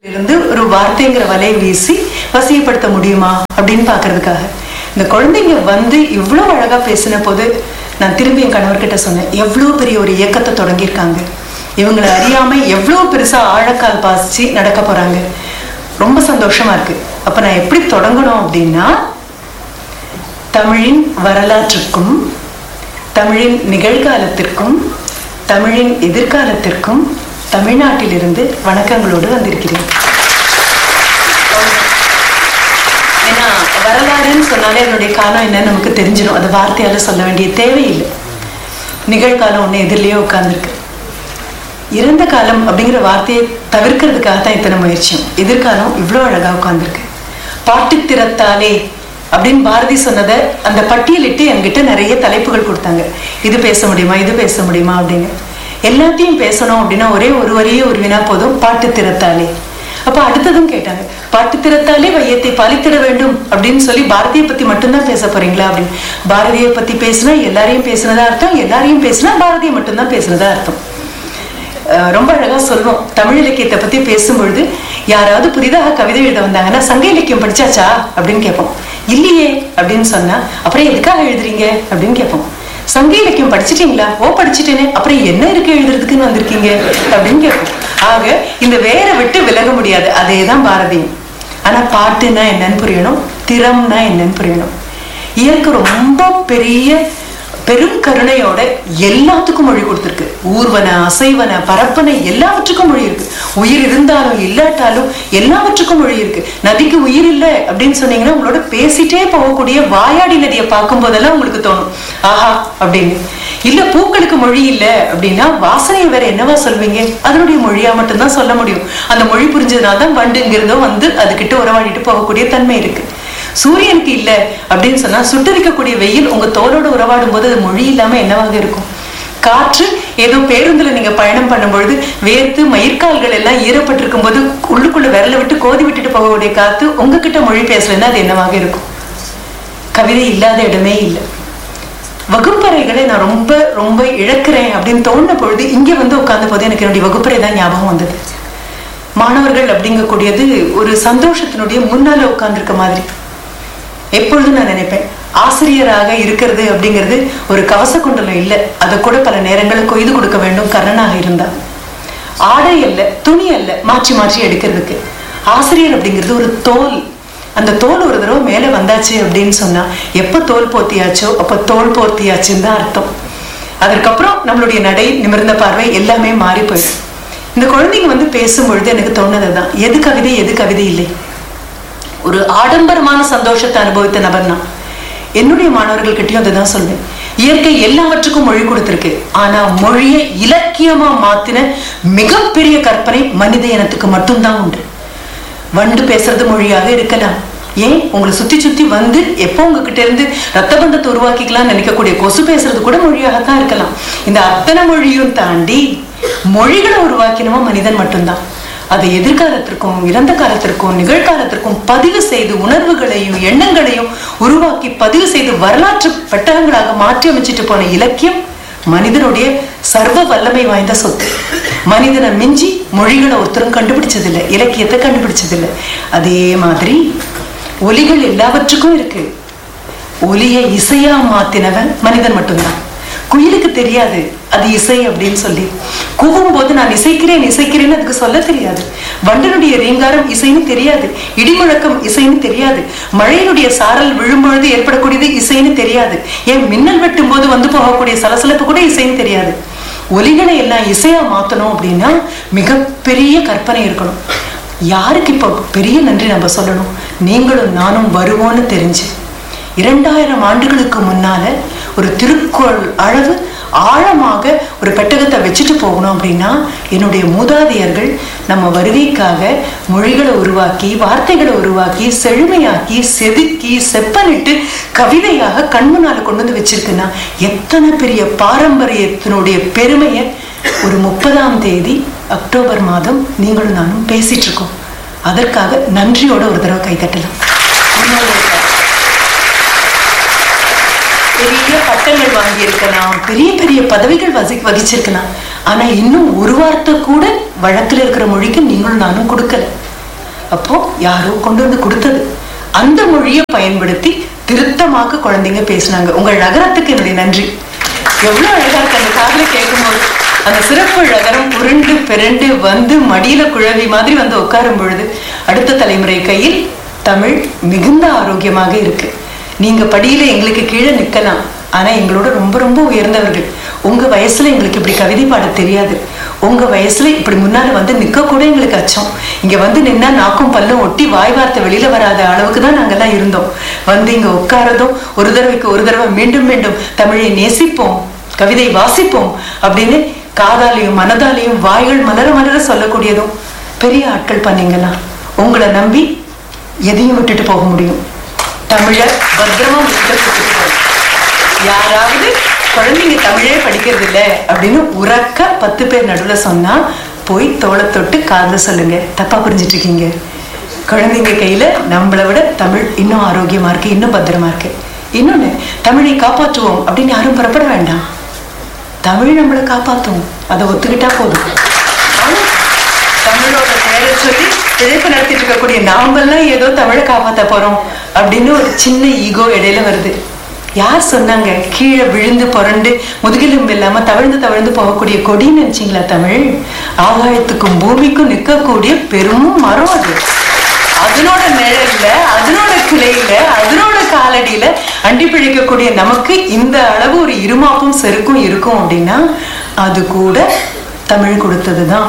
இருந்து ஒரு வார்த்தைங்கிற வலையை வீசி வசியப்படுத்த முடியுமா அப்படின்னு பாக்குறதுக்காக இந்த குழந்தைங்க வந்து இவ்வளவு அழகா பேசின போது நான் திரும்பி என் கணவர்கிட்ட சொன்னேன் எவ்வளவு பெரிய ஒரு இயக்கத்தை தொடங்கியிருக்காங்க இவங்களை அறியாம எவ்வளவு பெருசா ஆழக்கால் பாசிச்சு நடக்க போறாங்க ரொம்ப சந்தோஷமா இருக்கு அப்ப நான் எப்படி தொடங்கணும் அப்படின்னா தமிழின் வரலாற்றுக்கும் தமிழின் நிகழ்காலத்திற்கும் தமிழின் எதிர்காலத்திற்கும் தமிழ்நாட்டிலிருந்து வணக்கங்களோடு வந்திருக்கிறேன் ஏன்னா வரலாறுன்னு சொன்னாலே அதனுடைய காலம் என்னன்னு நமக்கு தெரிஞ்சிடும் அது வார்த்தையால சொல்ல வேண்டிய தேவையில்லை நிகழ்காலம் ஒன்று எதிரிலேயே உட்கார்ந்துருக்கு இறந்த காலம் அப்படிங்கிற வார்த்தையை தவிர்க்கிறதுக்காக தான் இத்தனை முயற்சியும் எதிர்காலம் இவ்வளோ அழகா உட்கார்ந்துருக்கு பாட்டுத்திறத்தாலே அப்படின்னு பாரதி சொன்னதை அந்த பட்டியலிட்டு என்கிட்ட நிறைய தலைப்புகள் கொடுத்தாங்க இது பேச முடியுமா இது பேச முடியுமா அப்படின்னு எல்லாத்தையும் பேசணும் அப்படின்னா ஒரே ஒரு வரியே ஒரு வினா போதும் பாட்டு திறத்தாலே அப்ப அடுத்ததும் கேட்டாங்க பாட்டு திறத்தாலே வையத்தை பாலித்திட வேண்டும் அப்படின்னு சொல்லி பாரதியை பத்தி மட்டும்தான் பேச போறீங்களா அப்படின்னு பாரதியை பத்தி பேசினா எல்லாரையும் பேசுனதா அர்த்தம் எல்லாரையும் பேசினா பாரதியை மட்டும்தான் பேசுனதா அர்த்தம் அஹ் ரொம்ப அழகா சொல்றோம் தமிழ் இலக்கியத்தை பத்தி பேசும்பொழுது யாராவது புதிதாக கவிதை எழுத வந்தாங்கன்னா சங்க இலக்கியம் படிச்சாச்சா அப்படின்னு கேட்போம் இல்லையே அப்படின்னு சொன்னா அப்புறம் எதுக்காக எழுதுறீங்க அப்படின்னு கேட்போம் சங்க இலக்கியம் படிச்சிட்டீங்களா ஓ படிச்சிட்டேனே அப்புறம் என்ன இருக்கு எழுதுறதுக்குன்னு வந்திருக்கீங்க அப்படின்னு கேட்போம் ஆக இந்த வேற விட்டு விலக முடியாது அதே தான் பாரதியும் ஆனா பாட்டுன்னா என்னன்னு புரியணும் திறம்னா என்னன்னு புரியணும் இயற்கை ரொம்ப பெரிய பெரும் கருணையோட எல்லாத்துக்கும் மொழி கொடுத்துருக்கு ஊர்வன அசைவன பரப்பன எல்லாவற்றுக்கும் மொழி இருக்கு உயிர் இருந்தாலும் இல்லாட்டாலும் எல்லாவற்றுக்கும் மொழி இருக்கு நதிக்கு உயிர் இல்லை அப்படின்னு சொன்னீங்கன்னா உங்களோட பேசிட்டே போகக்கூடிய வாயாடி நதியை பார்க்கும் போதெல்லாம் உங்களுக்கு தோணும் ஆஹா அப்படின்னு இல்ல பூக்களுக்கு மொழி இல்ல அப்படின்னா வாசனையை வேற என்னவா சொல்வீங்க அதனுடைய மொழியா மட்டும்தான் சொல்ல முடியும் அந்த மொழி புரிஞ்சதுனால தான் வண்டுங்கிறதோ வந்து அதுகிட்ட உறவாடிட்டு போகக்கூடிய தன்மை இருக்கு சூரியனுக்கு இல்ல அப்படின்னு சொன்னா சுட்டரிக்கக்கூடிய வெயில் உங்க தோலோட உறவாடும் போது அது மொழி இல்லாம என்னவாக இருக்கும் காற்று ஏதோ பேருந்துல நீங்க பயணம் பண்ணும்பொழுது வேர்த்து மயிர்கால்கள் எல்லாம் ஈரப்பட்டிருக்கும் போது உள்ளுக்குள்ள விரல விட்டு கோதி விட்டுட்டு போகக்கூடிய காத்து உங்ககிட்ட மொழி பேசலன்னா அது என்னவாக இருக்கும் கவிதை இல்லாத இடமே இல்லை வகுப்பறைகளை நான் ரொம்ப ரொம்ப இழக்கிறேன் அப்படின்னு தோணுன பொழுது இங்க வந்து உட்கார்ந்த போது எனக்கு என்னுடைய வகுப்பறை தான் ஞாபகம் வந்தது மாணவர்கள் அப்படிங்கக்கூடியது ஒரு சந்தோஷத்தினுடைய முன்னால உட்கார்ந்துருக்க மாதிரி எப்பொழுதும் நான் நினைப்பேன் ஆசிரியராக இருக்கிறது அப்படிங்கிறது ஒரு கவச குண்டலம் இல்லை அதை கூட பல நேரங்களில் கொய்து கொடுக்க வேண்டும் கர்ணனாக இருந்தா ஆடை அல்ல துணி அல்ல மாற்றி மாற்றி எடுக்கிறதுக்கு ஆசிரியர் அப்படிங்கிறது ஒரு தோல் அந்த தோல் ஒரு தடவை மேலே வந்தாச்சு அப்படின்னு சொன்னா எப்போ தோல் போர்த்தியாச்சோ அப்போ தோல் போர்த்தியாச்சுன்னு தான் அர்த்தம் அதற்கப்புறம் நம்மளுடைய நடை நிமிர்ந்த பார்வை எல்லாமே மாறி போயிடும் இந்த குழந்தைங்க வந்து பேசும்பொழுது எனக்கு தோணுது தான் எது கவிதை எது கவிதை இல்லை ஒரு ஆடம்பரமான சந்தோஷத்தை அனுபவித்த நபர் நான் என்னுடைய மாணவர்கள் கிட்டயும் அதுதான் சொல்வேன் இயற்கை எல்லாவற்றுக்கும் மொழி கொடுத்திருக்கு ஆனா மொழியை இலக்கியமா மாத்தின மிகப்பெரிய கற்பனை மனித இனத்துக்கு மட்டும்தான் உண்டு வண்டு பேசுறது மொழியாக இருக்கலாம் ஏன் உங்களை சுத்தி சுத்தி வந்து எப்போ உங்ககிட்ட இருந்து ரத்த பந்தத்தை உருவாக்கிக்கலாம் நினைக்கக்கூடிய கொசு பேசுறது கூட மொழியாகத்தான் இருக்கலாம் இந்த அத்தனை மொழியும் தாண்டி மொழிகளை உருவாக்கினவோ மனிதன் மட்டும்தான் அதை எதிர்காலத்திற்கும் இறந்த காலத்திற்கும் நிகழ்காலத்திற்கும் பதிவு செய்து உணர்வுகளையும் எண்ணங்களையும் உருவாக்கி பதிவு செய்து வரலாற்று பெட்டகங்களாக மாற்றி அமைச்சிட்டு போன இலக்கியம் மனிதனுடைய சர்வ வல்லமை வாய்ந்த சொத்து மனிதனை மிஞ்சி மொழிகளை ஒருத்தரும் கண்டுபிடிச்சதில்லை இலக்கியத்தை கண்டுபிடிச்சதில்லை அதே மாதிரி ஒலிகள் எல்லாவற்றுக்கும் இருக்கு ஒலியை இசையா மாத்தினவன் மனிதன் மட்டும்தான் குயிலுக்கு தெரியாது அது இசை அப்படின்னு சொல்லி கூவும் போது நான் இசைக்கிறேன் இசைக்கிறேன்னு அதுக்கு சொல்ல தெரியாது வண்டனுடைய ரீங்காரம் இசைன்னு தெரியாது இடிமுழக்கம் இசைன்னு தெரியாது மழையினுடைய சாரல் விழும்பொழுது ஏற்படக்கூடியது இசைன்னு தெரியாது ஏன் மின்னல் வெட்டும் போது வந்து போகக்கூடிய சலசலப்பு கூட இசைன்னு தெரியாது ஒலிகளை எல்லாம் இசையா மாத்தணும் அப்படின்னா மிகப்பெரிய கற்பனை இருக்கணும் யாருக்கு இப்போ பெரிய நன்றி நம்ம சொல்லணும் நீங்களும் நானும் வருவோன்னு தெரிஞ்சு இரண்டாயிரம் ஆண்டுகளுக்கு முன்னால ஒரு திருக்குறள் அளவு ஆழமாக ஒரு பெட்டகத்தை வச்சுட்டு போகணும் அப்படின்னா என்னுடைய மூதாதையர்கள் நம்ம வருகைக்காக மொழிகளை உருவாக்கி வார்த்தைகளை உருவாக்கி செழுமையாக்கி செதுக்கி செப்பனிட்டு கவிதையாக கண்முன்னால கொண்டு வந்து வச்சிருக்குன்னா எத்தனை பெரிய பாரம்பரியத்தினுடைய பெருமையை ஒரு முப்பதாம் தேதி அக்டோபர் மாதம் நீங்களும் நானும் பேசிட்டு இருக்கோம் அதற்காக நன்றியோட ஒரு தடவை கைத்தட்டலாம் பெரிய பட்டங்கள் வாங்கியிருக்கலாம் பெரிய பெரிய பதவிகள் வசி வகிச்சிருக்கலாம் ஆனா இன்னும் ஒரு வார்த்தை கூட வழக்குல இருக்கிற மொழிக்கு நீங்களும் நானும் கொடுக்கல அப்போ யாரோ கொண்டு வந்து கொடுத்தது அந்த மொழியை பயன்படுத்தி திருத்தமாக குழந்தைங்க பேசுனாங்க உங்கள் நகரத்துக்கு என்னுடைய நன்றி எவ்வளவு அழகா இருக்கு அந்த காதல கேட்கும்போது அந்த சிறப்பு நகரம் உருண்டு பிறண்டு வந்து மடியில குழவி மாதிரி வந்து உட்காரும் பொழுது அடுத்த தலைமுறை கையில் தமிழ் மிகுந்த ஆரோக்கியமாக இருக்கு நீங்க படியில எங்களுக்கு கீழே நிக்கலாம் ஆனா எங்களோட ரொம்ப ரொம்ப உயர்ந்தவர்கள் உங்க வயசுல எங்களுக்கு இப்படி கவிதை பாட தெரியாது உங்க வயசுல இப்படி முன்னால வந்து நிக்க கூட எங்களுக்கு அச்சம் இங்க வந்து நின்னா நாக்கும் பல்லும் ஒட்டி வாய் வார்த்தை வெளியில வராத அளவுக்கு தான் நாங்கெல்லாம் இருந்தோம் வந்து இங்க உட்காரதும் ஒரு தடவைக்கு ஒரு தடவை மீண்டும் மீண்டும் தமிழை நேசிப்போம் கவிதை வாசிப்போம் அப்படின்னு காதாலையும் மனதாலையும் வாய்கள் மலர மலர சொல்லக்கூடியதும் பெரிய ஆட்கள் பண்ணீங்கன்னா உங்களை நம்பி எதையும் விட்டுட்டு போக முடியும் தமிழ பத்திரமா உங்ககிட்ட கொடுத்துட்டு போகணும். யாராவது குழந்தைங்க தமிழே படிக்கிறது இல்ல அப்படின்னு உறக்க பத்து பேர் நடுவுல சொன்னா போய் தோளை தொட்டு காதுல சொல்லுங்க தப்பா புரிஞ்சிட்டு இருக்கீங்க குழந்தைங்க கையில நம்மளை விட தமிழ் இன்னும் ஆரோக்கியமா இருக்கு இன்னும் பத்திரமா இருக்கு இன்னொன்னு தமிழை காப்பாற்றுவோம் அப்படின்னு யாரும் புறப்பட வேண்டாம் தமிழ் நம்மளை காப்பாத்தும் அதை ஒத்துக்கிட்டா போதும் ஆனா, தமிழோட பெயரை சொல்லி பிழைப்பு நடத்திட்டு இருக்கக்கூடிய நாமெல்லாம் ஏதோ தமிழை காப்பாத்த போறோம் அப்படின்னு ஒரு சின்ன ஈகோ இடையில வருது யார் சொன்னாங்க கீழே விழுந்து புரண்டு முதுகெலும்பு இல்லாம தவழ்ந்து தவழ்ந்து போகக்கூடிய கொடின்னு நினைச்சீங்களா தமிழ் ஆகாயத்துக்கும் பூமிக்கும் நிற்கக்கூடிய பெரும் மரம் அது அதனோட நிழல்ல அதனோட கிளையில அதனோட காலடியில அண்டி பிழைக்கக்கூடிய நமக்கு இந்த அளவு ஒரு இருமாப்பும் செருக்கும் இருக்கும் அப்படின்னா அது கூட தமிழ் கொடுத்ததுதான்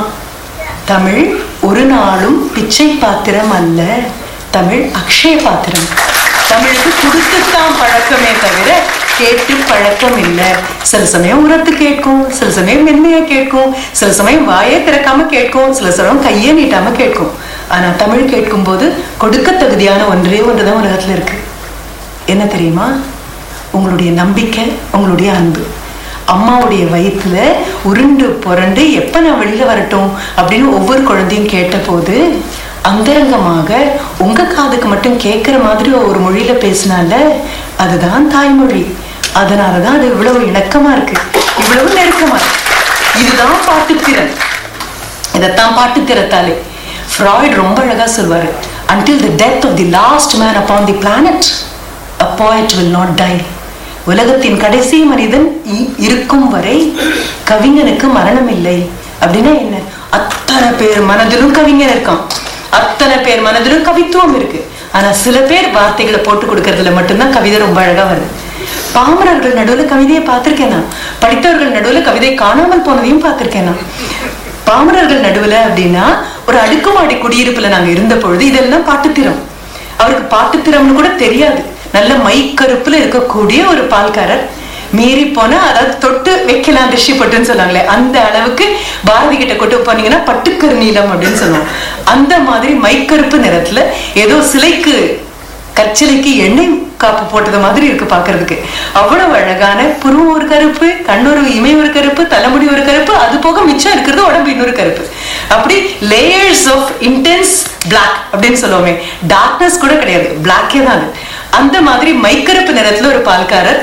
தமிழ் ஒரு நாளும் பிச்சை பாத்திரம் அல்ல தமிழ் அக்ஷய பாத்திரம் தமிழுக்கு கொடுத்துத்தான் பழக்கமே தவிர கேட்டு பழக்கம் இல்லை சில சமயம் உரத்து கேட்கும் சில சமயம் மென்மையா கேட்கும் சில சமயம் வாயே திறக்காம கேட்கும் சில சமயம் கையே நீட்டாம கேட்கும் ஆனா தமிழ் கேட்கும்போது கொடுக்க தகுதியான ஒன்றே ஒன்றுதான் உலகத்துல இருக்கு என்ன தெரியுமா உங்களுடைய நம்பிக்கை உங்களுடைய அன்பு அம்மாவுடைய வயித்துல உருண்டு புரண்டு எப்ப நான் வெளியில வரட்டும் அப்படின்னு ஒவ்வொரு குழந்தையும் கேட்டபோது அந்தரங்கமாக உங்க காதுக்கு மட்டும் கேட்கிற மாதிரி ஒரு மொழியில பேசினால அதுதான் தாய்மொழி அதனாலதான் அது இவ்வளவு இணக்கமா இருக்கு இவ்வளவு நெருக்கமா இருக்கு இதுதான் பாட்டுத்திறன் இதைத்தான் பாட்டுத்திறத்தாலே ஃப்ராய்ட் ரொம்ப அழகா சொல்வாரு until the death of the last man upon the planet a poet will not die உலகத்தின் கடைசி மனிதன் இ- இருக்கும் வரை கவிஞனுக்கு மரணம் இல்லை அப்படின்னா என்ன அத்தனை பேர் மனதிலும் கவிஞன் இருக்கான் அத்தனை பேர் மனதிலும் கவித்துவம் இருக்கு ஆனா சில பேர் வார்த்தைகளை போட்டு கொடுக்கறதுல மட்டும்தான் கவிதை ரொம்ப அழகா வருது பாமரர்கள் நடுவுல கவிதையை பார்த்திருக்கேன் நான் படித்தவர்கள் நடுவுல கவிதை காணாமல் போனதையும் பார்த்திருக்கேன் நான் பாமரர்கள் நடுவுல அப்படின்னா ஒரு அடுக்குமாடி குடியிருப்புல நாங்க இருந்த பொழுது இதெல்லாம் பாட்டுத்திறம் அவருக்கு பாட்டுத்திறம்னு கூட தெரியாது நல்ல மைக்கருப்புல இருக்கக்கூடிய ஒரு பால்காரர் மீறி போனா அதாவது தொட்டு வைக்கலாம் திருஷ்டி பட்டுன்னு சொன்னாங்களே அந்த அளவுக்கு பாரதி கிட்ட கொண்டு போனீங்கன்னா பட்டுக்கரு நீளம் அப்படின்னு சொல்லுவோம் அந்த மாதிரி மைக்கருப்பு நிறத்துல ஏதோ சிலைக்கு கற்சிலைக்கு எண்ணெய் காப்பு போட்டது மாதிரி இருக்கு பாக்குறதுக்கு அவ்வளவு அழகான புருவம் ஒரு கருப்பு கண்ணொரு இமை ஒரு கருப்பு தலைமுடி ஒரு கருப்பு அது போக மிச்சம் இருக்கிறது உடம்பு இன்னொரு கருப்பு அப்படி லேயர்ஸ் ஆஃப் இன்டென்ஸ் பிளாக் அப்படின்னு சொல்லுவோமே டார்க்னஸ் கூட கிடையாது பிளாக்கே தான் அது அந்த மாதிரி மைக்கருப்பு நிறத்துல ஒரு பால்காரர்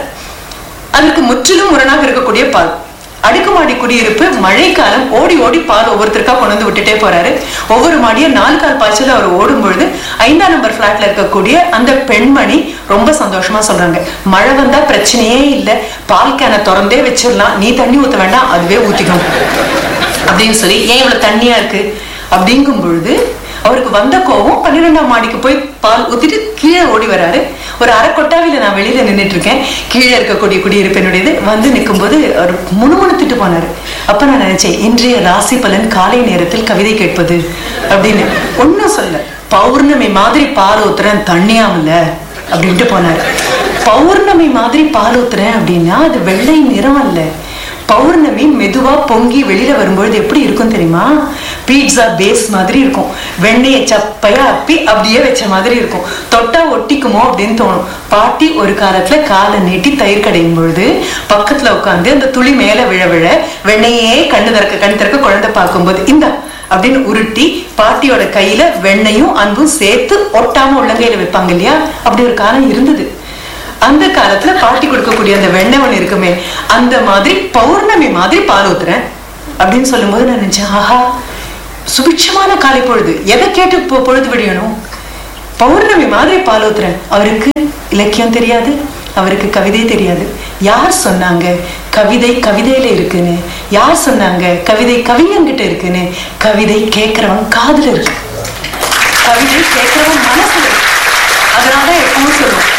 அதற்கு முற்றிலும் முரணாக இருக்கக்கூடிய பால் அடுக்குமாடி குடியிருப்பு மழைக்காலம் ஓடி ஓடி பால் ஒவ்வொருத்தருக்கா கொண்டு வந்து விட்டுட்டே போறாரு ஒவ்வொரு மாடியும் நாலு கால் பாய்ச்சல் அவர் ஓடும் பொழுது ஐந்தாம் நம்பர் பிளாட்ல இருக்கக்கூடிய அந்த பெண்மணி ரொம்ப சந்தோஷமா சொல்றாங்க மழை வந்தா பிரச்சனையே இல்லை பால் கேனை திறந்தே வச்சிடலாம் நீ தண்ணி ஊத்த வேண்டாம் அதுவே ஊத்திக்கும் அப்படின்னு சொல்லி ஏன் இவ்வளவு தண்ணியா இருக்கு அப்படிங்கும் பொழுது அவருக்கு வந்த கோவம் பன்னிரெண்டாம் மாடிக்கு போய் பால் ஊத்திட்டு கீழே ஓடி வராரு ஒரு அரை கொட்டாவில நான் வெளியில நின்னுட்டு இருக்கேன் கீழே இருக்கக்கூடிய குடியிருப்பினுடையது வந்து நிக்கும்போது அவர் முணுமுணுத்துட்டு போனாரு அப்ப நான் நினைச்சேன் இன்றைய ராசி பலன் காலை நேரத்தில் கவிதை கேட்பது அப்படின்னு ஒன்னும் சொல்ல பௌர்ணமி மாதிரி பால் ஊத்துறேன் தண்ணியாமல அப்படின்ட்டு போனாரு பௌர்ணமி மாதிரி பால் ஊத்துறேன் அப்படின்னா அது வெள்ளை நிறம் அல்ல பௌர்ணமி மெதுவா பொங்கி வெளியில வரும்பொழுது எப்படி இருக்கும் தெரியுமா பீட்சா பேஸ் மாதிரி இருக்கும் வெண்ணெயை சப்பையா அப்பி அப்படியே வச்ச மாதிரி இருக்கும் தொட்டா ஒட்டிக்குமோ அப்படின்னு தோணும் பாட்டி ஒரு காலத்துல காலை நீட்டி தயிர் கடையும் பொழுது பக்கத்துல உட்காந்து அந்த துளி மேல விழ விழ வெண்ணெயே கண்ணு திறக்க கண் திறக்க குழந்தை பார்க்கும்போது இந்த அப்படின்னு உருட்டி பாட்டியோட கையில வெண்ணையும் அன்பும் சேர்த்து ஒட்டாம உள்ளங்கையில வைப்பாங்க இல்லையா அப்படி ஒரு காலம் இருந்தது அந்த காலத்துல பாட்டி கொடுக்கக்கூடிய அந்த வெண்ணெய் ஒண்ணு இருக்குமே அந்த மாதிரி பௌர்ணமி மாதிரி பால் ஊத்துறேன் அப்படின்னு சொல்லும்போது நான் நினைச்சேன் ஆஹா சுபிட்சமான காலை பொழுது எதை கேட்டு பொ- பொழுது விடியணும் பௌர்ணமி மாதிரி பாலோத்துறேன் அவருக்கு இலக்கியம் தெரியாது அவருக்கு கவிதை தெரியாது யார் சொன்னாங்க கவிதை கவிதையில இருக்குன்னு யார் சொன்னாங்க கவிதை கவிஞன்கிட்ட இருக்குன்னு கவிதை கேட்கிறவன் காதுல இருக்கு கவிதை கேட்கிறவன் மனசுல இருக்கு அதனால எப்பவும் சொல்லுவோம்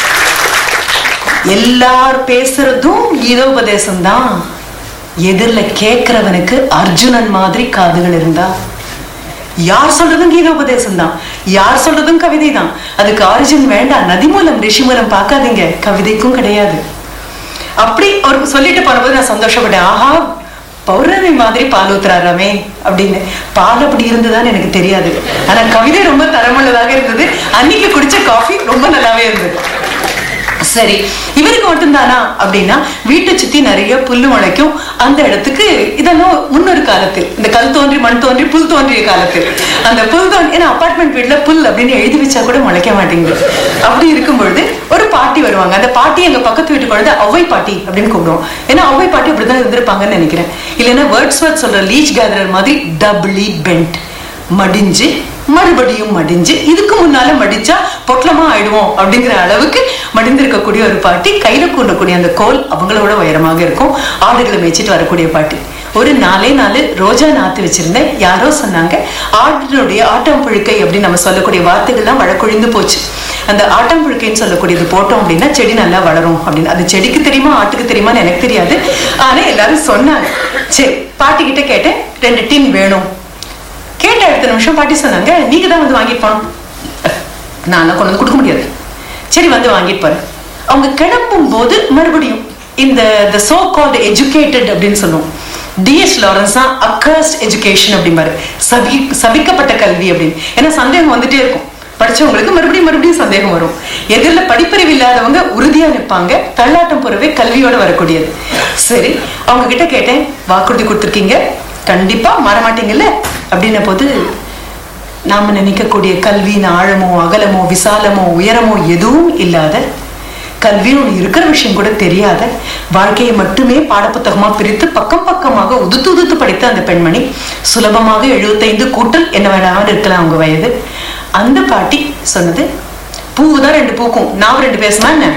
எல்லார் பேசுறதும் கீதோபதேசம் தான் எதிரில கேட்கிறவனுக்கு அர்ஜுனன் மாதிரி காதுகள் இருந்தா யார் சொல்றதும் கீதோபதேசம் தான் யார் சொல்றதும் கவிதை தான் அதுக்கு ஆரிஜின் வேண்டாம் நதி மூலம் ரிஷி மூலம் பார்க்காதீங்க கவிதைக்கும் கிடையாது அப்படி அவர் சொல்லிட்டு போனபோது நான் சந்தோஷப்பட்டேன் ஆஹா பௌர்ணமி மாதிரி பால் ஊத்துறாராமே அப்படின்னு பால் அப்படி இருந்ததான்னு எனக்கு தெரியாது ஆனா கவிதை ரொம்ப தரமுள்ளதாக இருந்தது அன்னைக்கு குடிச்ச காஃபி ரொம்ப நல்லாவே இருந்தது சரி இவருக்கு மட்டும்தானா அப்படின்னா வீட்டை சுத்தி நிறைய புல்லு முளைக்கும் அந்த இடத்துக்கு இதெல்லாம் முன்னொரு காலத்தில் இந்த கல் தோன்றி மண் தோன்றி புல் தோன்றிய காலத்தில் அந்த புல் தோன்றி ஏன்னா அபார்ட்மெண்ட் வீட்டுல புல் அப்படின்னு எழுதி வச்சா கூட முளைக்க மாட்டேங்குது அப்படி இருக்கும் பொழுது ஒரு பாட்டி வருவாங்க அந்த பாட்டி எங்க பக்கத்து வீட்டு குழந்தை ஒவ்வை பாட்டி அப்படின்னு கூப்பிடுவோம் ஏன்னா ஒவ்வை பாட்டி அப்படிதான் இருந்திருப்பாங்கன்னு நினைக்கிறேன் இல்லைன்னா வேர்ட்ஸ் வேர்ட் சொல்ற லீச் கேதரர் மாதிரி டபுளி பென்ட் மடிஞ்சு மறுபடியும் மடிஞ்சு இதுக்கு முன்னால மடிச்சா பொட்டலமா ஆயிடுவோம் அப்படிங்கிற அளவுக்கு மடிந்திருக்கக்கூடிய ஒரு பாட்டி கையில கூண்டக்கூடிய அந்த கோல் அவங்களோட உயரமாக இருக்கும் ஆடுகளை மேய்ச்சிட்டு வரக்கூடிய பாட்டி ஒரு நாலே நாலு ரோஜா நாத்து வச்சிருந்தேன் யாரோ சொன்னாங்க ஆட்டினுடைய ஆட்டாம்புழுக்கை அப்படின்னு நம்ம சொல்லக்கூடிய வார்த்தைகள்லாம் வழக்கொழிந்து போச்சு அந்த ஆட்டாம்புழுக்கைன்னு சொல்லக்கூடியது போட்டோம் அப்படின்னா செடி நல்லா வளரும் அப்படின்னு அது செடிக்கு தெரியுமா ஆட்டுக்கு தெரியுமான்னு எனக்கு தெரியாது ஆனா எல்லாரும் சொன்னாங்க சரி பாட்டி கிட்ட கேட்டேன் ரெண்டு டின் வேணும் கேட்ட அடுத்த நிமிஷம் பாட்டி சொன்னாங்க நீங்க தான் வந்து வாங்கிட்டு போனோம் நான் கொண்டு வந்து கொடுக்க முடியாது சரி வந்து வாங்கிட்டு போறேன் அவங்க கிளம்பும் போது மறுபடியும் இந்த த சோ கால்டு எஜுகேட்டட் அப்படின்னு சொல்லுவோம் டிஎஸ் லாரன்ஸ் தான் அக்கர்ஸ்ட் எஜுகேஷன் அப்படிம்பாரு சபி சபிக்கப்பட்ட கல்வி அப்படின்னு ஏன்னா சந்தேகம் வந்துட்டே இருக்கும் படிச்சவங்களுக்கு மறுபடியும் மறுபடியும் சந்தேகம் வரும் எதிரில் படிப்பறிவு இல்லாதவங்க உறுதியா நிற்பாங்க தள்ளாட்டம் போறவே கல்வியோட வரக்கூடியது சரி அவங்க கிட்ட கேட்டேன் வாக்குறுதி கொடுத்துருக்கீங்க கண்டிப்பா மாறமாட்டீங்கல்ல அப்படின்ன போது நாம நினைக்கக்கூடிய கல்வியின் ஆழமோ அகலமோ விசாலமோ உயரமோ எதுவும் இல்லாத கல்வி ஒன்று இருக்கிற விஷயம் கூட தெரியாத வாழ்க்கையை மட்டுமே பாடப்புத்தகமா பிரித்து பக்கம் பக்கமாக உதுத்து உதுத்து படித்த அந்த பெண்மணி சுலபமாக எழுபத்தைந்து கூட்டல் என்ன வேணாலும் இருக்கலாம் அவங்க வயது அந்த பாட்டி சொன்னது பூவு தான் ரெண்டு பூக்கும் நான் ரெண்டு பேசுமா என்ன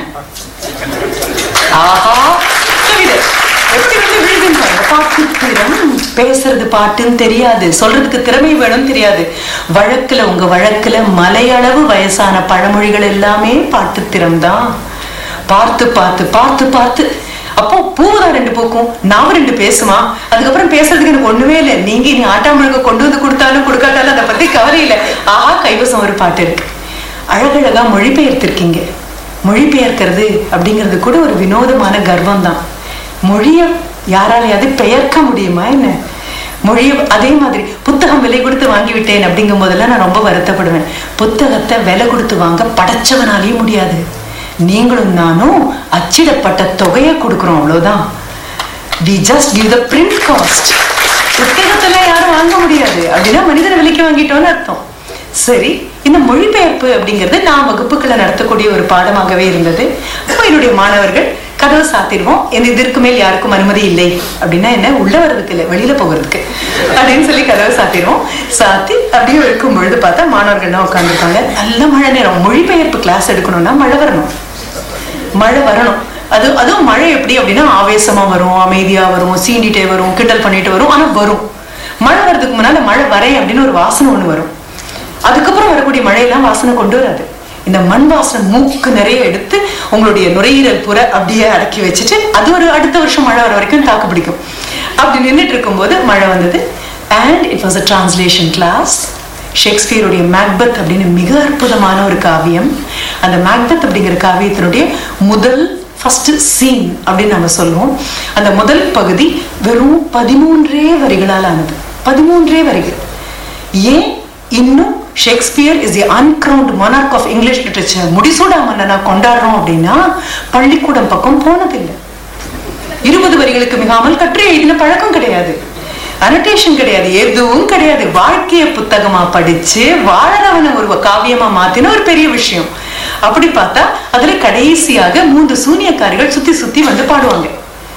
ஆஹா கவிதை எப்படி வந்து விழுதுன்னு பாருங்க. பாட்டு திறம் பேசுறது பாட்டுன்னு தெரியாது சொல்றதுக்கு திறமை வேணும்னு தெரியாது வழக்குல உங்க வழக்குல மலையளவு வயசான பழமொழிகள் எல்லாமே பாட்டு திறம் தான் பார்த்து பார்த்து பார்த்து பார்த்து அப்போ பூதான் ரெண்டு பூக்கும் நான் ரெண்டு பேசுமா அதுக்கப்புறம் பேசுறதுக்கு எனக்கு ஒண்ணுமே இல்லை நீங்க இனி ஆட்டாம்பழுக்க கொண்டு வந்து கொடுத்தாலும் கொடுக்காட்டாலும் அதை பத்தி கவலை இல்லை ஆஹா கைவசம் ஒரு பாட்டு இருக்கு அழகழகா மொழிபெயர்த்திருக்கீங்க மொழிபெயர்க்கிறது அப்படிங்கிறது கூட ஒரு வினோதமான கர்வம் தான் மொழியை யாராலையாவது பெயர்க்க முடியுமா என்ன மொழியை அதே மாதிரி புத்தகம் விலை கொடுத்து வாங்கி விட்டேன் அப்படிங்கும் போதெல்லாம் நான் ரொம்ப வருத்தப்படுவேன் புத்தகத்தை விலை கொடுத்து வாங்க படைச்சவனாலேயும் முடியாது நீங்களும் நானும் அச்சிடப்பட்ட தொகையை கொடுக்குறோம் அவ்வளவுதான் we just give the print cost புத்தகத்தெல்லாம் யாரும் வாங்க முடியாது அப்படின்னா மனிதனை விலைக்கு வாங்கிட்டோம்னு அர்த்தம் சரி இந்த மொழிபெயர்ப்பு அப்படிங்கிறது நான் வகுப்புகளை நடத்தக்கூடிய ஒரு பாடமாகவே இருந்தது அப்போ என்னுடைய மாணவர்கள் கதவை சாத்திடுவோம் என் இதற்கு மேல் யாருக்கும் அனுமதி இல்லை அப்படின்னா என்ன உள்ள வர்றதுக்கு இல்லை வெளியில போகிறதுக்கு அப்படின்னு சொல்லி கதவை சாத்திடுவோம் சாத்தி அப்படியே இருக்கும் பொழுது பார்த்தா மாணவர்கள்லாம் உட்காந்துருக்காங்க நல்ல மழை நேரம் மொழிபெயர்ப்பு கிளாஸ் எடுக்கணும்னா மழை வரணும் மழை வரணும் அது அதுவும் மழை எப்படி அப்படின்னா ஆவேசமா வரும் அமைதியா வரும் சீண்டிட்டே வரும் கிண்டல் பண்ணிட்டு வரும் ஆனா வரும் மழை வர்றதுக்கு முன்னால மழை வரேன் அப்படின்னு ஒரு வாசனை ஒண்ணு வரும் அதுக்கப்புறம் வரக்கூடிய மழையெல்லாம் வாசனை கொண்டு வராது இந்த மண் வாசனை மூக்கு நிறைய எடுத்து உங்களுடைய நுரையீரல் புற அப்படியே அடக்கி வச்சுட்டு அது ஒரு அடுத்த வருஷம் மழை வர வரைக்கும் தாக்கு பிடிக்கும் அப்படி நின்றுட்டு இருக்கும்போது மழை வந்தது and it was a translation class ஷேக்ஸ்பியருடைய மேக்பத் அப்படின்னு மிக அற்புதமான ஒரு காவியம் அந்த மேக்பத் அப்படிங்கிற காவியத்தினுடைய முதல் ஃபர்ஸ்ட் சீன் அப்படின்னு நம்ம சொல்லுவோம் அந்த முதல் பகுதி வெறும் பதிமூன்றே வரிகளால் ஆனது பதிமூன்றே வரிகள் ஏன் இன்னும் Shakespeare is the uncrowned monarch of English literature முடிசூடா மன்னனா கொண்டாடுறோம் அப்படின்னா பள்ளிக்கூடம் பக்கம் போனதில்லை இருபது வரிகளுக்கு மிகாமல் கற்று எழுதின பழக்கம் கிடையாது அனடேஷன் கிடையாது எதுவும் கிடையாது வாழ்க்கைய புத்தகமா படிச்சு வாழறவனை ஒரு காவியமா மாத்தின ஒரு பெரிய விஷயம் அப்படி பார்த்தா அதுல கடைசியாக மூன்று சூனியக்காரிகள் சுத்தி சுத்தி வந்து பாடுவாங்க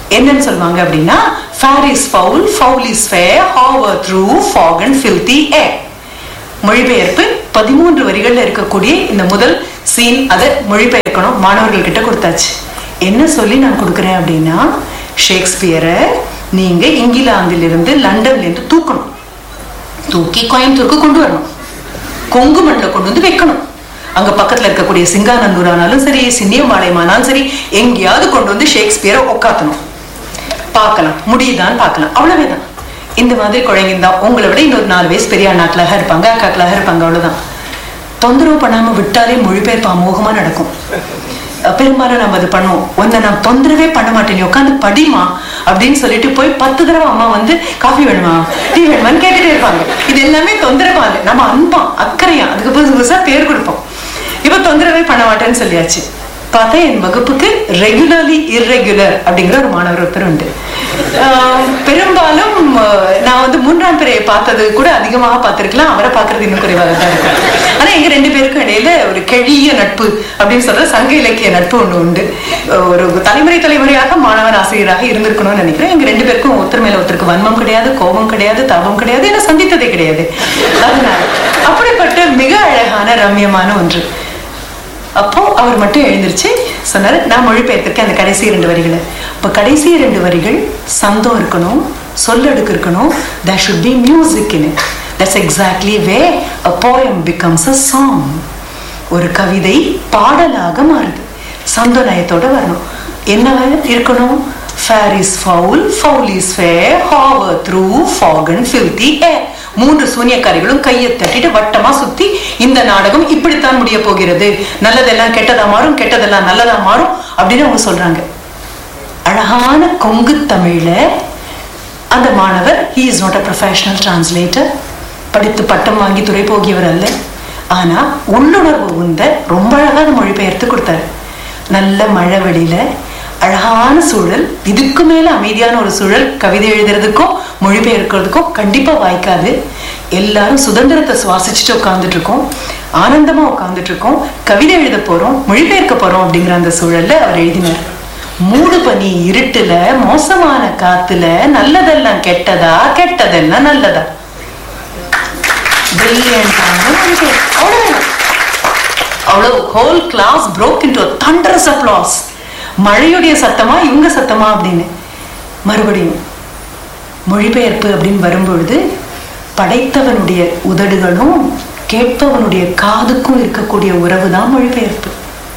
என்னன்னு சொல்லுவாங்க அப்படின்னா fair is foul foul is fair hover through fog and filthy air மொழிபெயர்ப்பு பதிமூன்று வரிகள்ல இருக்கக்கூடிய இந்த முதல் சீன் அதை மொழிபெயர்க்கணும் மாணவர்கள் கிட்ட கொடுத்தாச்சு என்ன சொல்லி நான் கொடுக்குறேன் அப்படின்னா ஷேக்ஸ்பியரை நீங்க இங்கிலாந்திலிருந்து லண்டன்ல இருந்து தூக்கணும் தூக்கி கோயம்புத்தூருக்கு கொண்டு வரணும் கொங்கு மண்ணில் கொண்டு வந்து வைக்கணும் அங்க பக்கத்துல இருக்கக்கூடிய சிங்கானந்தூர் ஆனாலும் சரி சின்னியம்பாளையமானாலும் சரி எங்கேயாவது கொண்டு வந்து ஷேக்ஸ்பியரை உட்காத்தணும் பார்க்கலாம் முடியுதான்னு பார்க்கலாம் அவ்வளவுதான் இந்த மாதிரி குழந்தைங்க தான் உங்களை விட இன்னொரு நாலு வயசு பெரிய அண்ணாக்களாக இருப்பாங்க அக்காக்களாக இருப்பாங்க அவ்வளவுதான் தொந்தரவு பண்ணாம விட்டாலே மொழிபெயர்ப்பு அமோகமா நடக்கும் அஹ் பெரும்பாலும் நம்ம அது பண்ணுவோம் உன்னை நான் தொந்தரவே பண்ண மாட்டேன் நீ உட்காந்து படிமா அப்படின்னு சொல்லிட்டு போய் பத்து தடவை அம்மா வந்து காஃபி வேணுமா டீ வேணுமான்னு கேட்டுட்டே இருப்பாங்க இது எல்லாமே தொந்தரவா இல்லை நம்ம அன்பா அக்கறையா அதுக்கு புதுசு புதுசா பேர் கொடுப்போம் இப்ப தொந்தரவே பண்ண மாட்டேன்னு சொல்லியாச்சு பார்த்தா என் வகுப்புக்கு ரெகுலர்லி இர்ரெகுலர் அப்படிங்கிற ஒரு மாணவர் ஒருத்தர் உண்டு ஆஹ் பெரும்பாலும் ஆஹ் நான் வந்து மூன்றாம் பிறையை பார்த்தது கூட அதிகமாக பார்த்திருக்கலாம் அவரை பார்க்கறது இன்னும் குறைவாக தான் இருக்கும் ஆனா எங்க ரெண்டு பேருக்கும் இடையில ஒரு கெழிய நட்பு அப்படின்னு சொல்ற சங்க இலக்கிய நட்பு ஒண்ணு உண்டு ஒரு தலைமுறை தலைமுறையாக மாணவன் ஆசிரியராக இருந்திருக்கணும்னு நினைக்கிறேன் எங்க ரெண்டு பேருக்கும் ஒருத்தர் மேல ஒருத்தருக்கு வன்மம் கிடையாது கோபம் கிடையாது தாபம் கிடையாது என்ன சந்தித்ததே கிடையாது அதனால அப்படிப்பட்ட மிக அழகான ரம்யமான ஒன்று அப்போ அவர் மட்டும் எழுந்திருச்சு சொன்னாரு நான் மொழிபெயர்த்திருக்கேன் அந்த கடைசி இரண்டு வரிகளை அப்போ கடைசி இரண்டு வரிகள் சந்தம் இருக்கணும் சொல்லடுக்கு இருக்கணும் there should be music in it that's exactly where a poem becomes a song ஒரு கவிதை பாடலாக மாறுது சந்த நயத்தோட வரணும் என்ன இருக்கணும் fair is foul foul is fair hover through fog and filthy air மூன்று சூனியக்காரிகளும் கையை தட்டிட்டு வட்டமா சுத்தி இந்த நாடகம் இப்படித்தான் முடிய போகிறது நல்லதெல்லாம் கெட்டதா மாறும் கெட்டதெல்லாம் நல்லதா மாறும் அப்படின்னு அவங்க சொல்றாங்க அழகான கொங்கு தமிழ்ல அந்த மாணவர் he is not a professional translator படித்து பட்டம் வாங்கி துறை போகியவர் அல்ல ஆனா உள்ளுணர்வு உந்த ரொம்ப அழகான மொழிபெயர்த்து கொடுத்தாரு நல்ல மழை வெளியில அழகான சூழல் இதுக்கு மேல அமைதியான ஒரு சூழல் கவிதை எழுதுறதுக்கோ மொழிபெயர்க்கிறதுக்கோ கண்டிப்பா வாய்க்காது எல்லாரும் சுதந்திரத்தை சுவாசிச்சுட்டு உட்காந்துட்டு இருக்கோம் ஆனந்தமா உட்காந்துட்டு இருக்கோம் கவிதை எழுத போறோம் மொழிபெயர்க்க போறோம் அப்படிங்கிற அந்த சூழல்ல அவர் எழுதினார் மூடு பனி இருட்டுல மோசமான காத்துல நல்லதெல்லாம் கெட்டதா கெட்டதெல்லாம் நல்லதா பிரில்லியண்டான மொழிபெயர்ப்பு. அவ்வளவுதான் அவ்வளவு whole class broke into a thunderous applause மழையுடைய சத்தமா இவங்க சத்தமா அப்படின்னு மறுபடியும் மொழிபெயர்ப்பு அப்படின்னு வரும்பொழுது படைத்தவனுடைய உதடுகளும் கேட்பவனுடைய காதுக்கும் இருக்கக்கூடிய உறவு தான் மொழிபெயர்ப்பு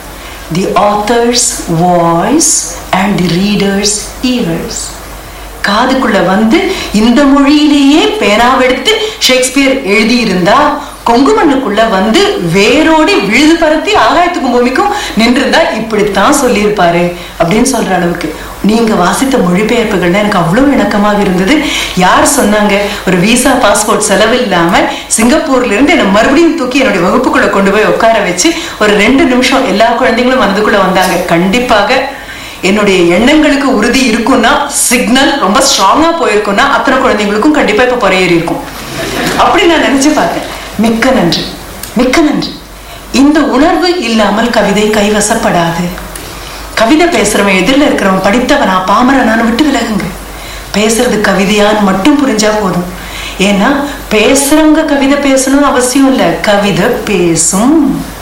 the author's voice and the reader's ears காதுக்குள்ள வந்து இந்த மொழியிலேயே பேனாவெடுத்து ஷேக்ஸ்பியர் எழுதியிருந்தா கொங்கு மண்ணுக்குள்ள வந்து வேரோடி விழுது பருத்தி ஆகாயத்துக்கும் பூமிக்கும் நின்றிருந்தா இப்படித்தான் சொல்லியிருப்பாரு அப்படின்னு சொல்ற அளவுக்கு நீங்க வாசித்த மொழிபெயர்ப்புகள்னா எனக்கு அவ்வளவு இணக்கமாக இருந்தது யார் சொன்னாங்க ஒரு விசா பாஸ்போர்ட் செலவு இல்லாம சிங்கப்பூர்ல இருந்து என்னை மறுபடியும் தூக்கி என்னுடைய வகுப்புக்குள்ள கொண்டு போய் உட்கார வச்சு ஒரு ரெண்டு நிமிஷம் எல்லா குழந்தைங்களும் மனதுக்குள்ள வந்தாங்க கண்டிப்பாக என்னுடைய எண்ணங்களுக்கு உறுதி இருக்கும்னா சிக்னல் ரொம்ப ஸ்ட்ராங்கா போயிருக்கும்னா அத்தனை குழந்தைங்களுக்கும் கண்டிப்பா இப்ப பொறையேறி இருக்கும் அப்படி நான் நினைச்சு பார்த்தேன் மிக்க நன்றி மிக்க நன்றி இந்த உணர்வு இல்லாமல் கவிதை கைவசப்படாது கவிதை பேசுறவன் எதிரில் இருக்கிறவன் படித்தவனா பாமரனான்னு விட்டு விலகுங்க பேசுறது கவிதையான்னு மட்டும் புரிஞ்சா போதும் ஏன்னா பேசுறவங்க கவிதை பேசணும்னு அவசியம் இல்லை கவிதை பேசும்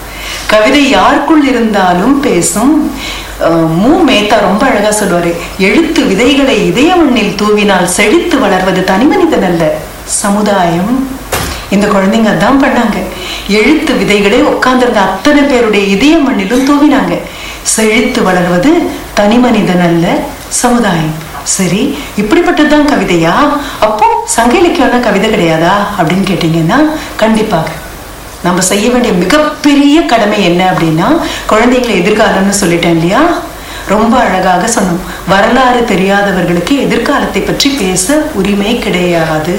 கவிதை யாருக்குள் இருந்தாலும் பேசும் அஹ் மு மேத்தா ரொம்ப அழகா சொல்லுவாரு எழுத்து விதைகளை இதய மண்ணில் தூவினால் செழித்து வளர்வது தனிமனிதன் அல்ல சமுதாயம் இந்த குழந்தைங்க அதான் பண்ணாங்க எழுத்து விதைகளை உட்கார்ந்திருந்த அத்தனை பேருடைய இதய மண்ணிலும் தூவினாங்க செழித்து வளர்வது தனி மனிதன் அல்ல சமுதாயம் சரி இப்படிப்பட்டதுதான் கவிதையா அப்போ சங்க இலக்கியம்னா கவிதை கிடையாதா அப்படின்னு கேட்டீங்கன்னா கண்டிப்பாக நம்ம செய்ய வேண்டிய மிகப்பெரிய கடமை என்ன அப்படின்னா குழந்தைங்களை எதிர்காலம்னு சொல்லிட்டேன் இல்லையா ரொம்ப அழகாக சொன்னோம் வரலாறு தெரியாதவர்களுக்கு எதிர்காலத்தை பற்றி பேச உரிமை கிடையாது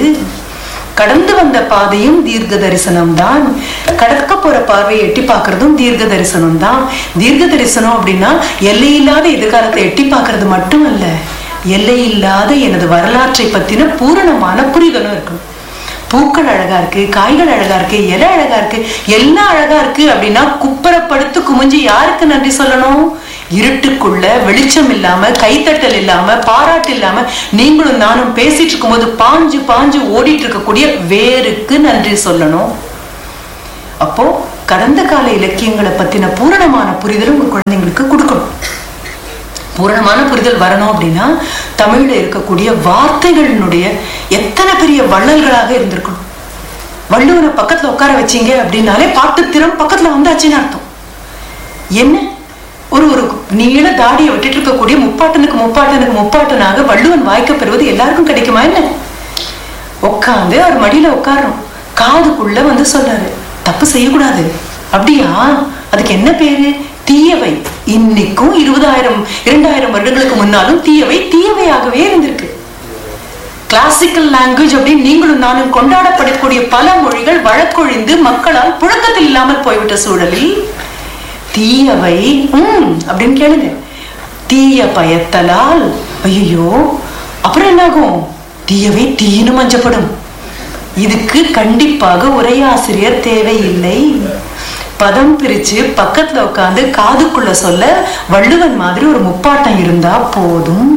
கடந்து வந்த பாதையும் தீர்க்க தரிசனம் தான் கடக்க போற பார்வையை எட்டி பார்க்கறதும் தீர்க்க தரிசனம் தான் தீர்க்க தரிசனம் அப்படின்னா எல்லையில்லாத எதிர்காலத்தை எட்டி பார்க்கறது மட்டும் அல்ல எல்லையில்லாத எனது வரலாற்றை பத்தின பூரணமான புரிதலும் இருக்கணும் பூக்கள் அழகா இருக்கு காய்கள் அழகா இருக்கு இலை அழகா இருக்கு எல்லாம் அழகா இருக்கு அப்படின்னா குப்பரப்படுத்து குமிஞ்சு யாருக்கு நன்றி சொல்லணும் இருட்டுக்குள்ள வெளிச்சம் இல்லாம கைத்தட்டல் இல்லாம பாராட்டு இல்லாம நீங்களும் நானும் பேசிட்டு இருக்கும்போது பாஞ்சு பாஞ்சு ஓடிட்டு இருக்கக்கூடிய வேருக்கு நன்றி சொல்லணும் அப்போ கடந்த கால இலக்கியங்களை பத்தின பூரணமான புரிதல் உங்க குழந்தைங்களுக்கு கொடுக்கணும் பூரணமான புரிதல் வரணும் அப்படின்னா தமிழ்ல இருக்கக்கூடிய வார்த்தைகளினுடைய எத்தனை பெரிய வள்ளல்களாக இருந்திருக்கணும் வள்ளுவனை பக்கத்துல உட்கார வச்சீங்க அப்படின்னாலே பாட்டுத்திறம் பக்கத்துல வந்தாச்சுன்னு அர்த்தம் என்ன ஒரு ஒரு நீள தாடியை விட்டுட்டு இருக்கக்கூடிய முப்பாட்டனுக்கு முப்பாட்டனுக்கு முப்பாட்டனாக வள்ளுவன் வாய்க்க பெறுவது எல்லாருக்கும் கிடைக்குமா என்ன உட்காந்து அவர் மடியில உட்காரணும் காதுக்குள்ள வந்து சொல்றாரு தப்பு செய்யக்கூடாது அப்படியா அதுக்கு என்ன பேரு தீயவை இன்னைக்கும் இருபதாயிரம் இரண்டாயிரம் வருடங்களுக்கு முன்னாலும் தீயவை தீயவையாகவே இருந்திருக்கு கிளாசிக்கல் லாங்குவேஜ் அப்படின்னு நீங்களும் நானும் கொண்டாடப்படக்கூடிய பல மொழிகள் வழக்கொழிந்து மக்களால் புழக்கத்தில் இல்லாமல் போய்விட்ட சூழலில் தீயவை உம் அப்படின்னு கேளுங்க தீய பயத்தலால் ஐயோ அப்புறம் என்னாகும் தீயவை தீயினு மஞ்சப்படும் இதுக்கு கண்டிப்பாக உரையாசிரியர் தேவையில்லை பதம் பிரிச்சு பக்கத்துல உட்காந்து காதுக்குள்ள சொல்ல வள்ளுவன் மாதிரி ஒரு முப்பாட்டம் இருந்தா போதும்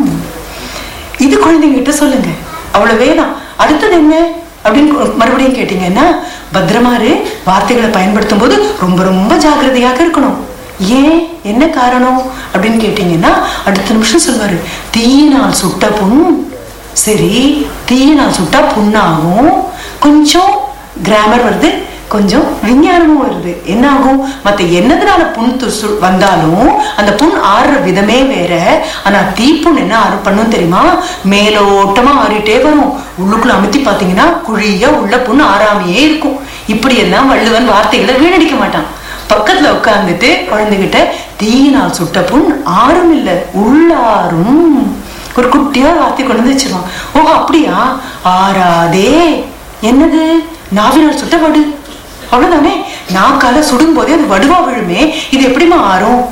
இது குழந்தைங்கிட்ட சொல்லுங்க அவ்வளவு வேணாம் அடுத்தது என்ன அப்படின்னு மறுபடியும் கேட்டீங்கன்னா பத்திரமாரு வார்த்தைகளை பயன்படுத்தும் போது ரொம்ப ரொம்ப ஜாக்கிரதையாக இருக்கணும் ஏன் என்ன காரணம் அப்படின்னு கேட்டீங்கன்னா அடுத்த நிமிஷம் சொல்வாரு தீயினால் சுட்ட புண் சரி தீயினால் சுட்டா புண்ணாகும் கொஞ்சம் கிராமர் வருது கொஞ்சம் விஞ்ஞானமும் வருது என்ன ஆகும் மத்த என்னதுனால புண் துசு வந்தாலும் அந்த புண் ஆறுற விதமே வேற ஆனா தீப்புண் என்ன ஆறு பண்ணும் தெரியுமா மேலோட்டமா ஆறிட்டே வரும் உள்ளுக்குள்ள அமுத்தி பாத்தீங்கன்னா குழிய உள்ள புண் ஆறாமையே இருக்கும் இப்படி எல்லாம் வள்ளுவன் வார்த்தைகளை வீணடிக்க மாட்டான் பக்கத்துல உட்கார்ந்துட்டு குழந்தைகிட்ட தீயினால் சுட்ட புண் ஆறும் இல்ல உள்ளாரும் ஒரு குட்டியா வார்த்தை கொண்டு வந்து வச்சிருவான் ஓ அப்படியா ஆறாதே என்னது நாவினால் சுட்ட வடு அவ்வளவுதானே நாக்கால சுடும் போதே அது வடுவா விழுமே இது எப்படிமா ஆறும்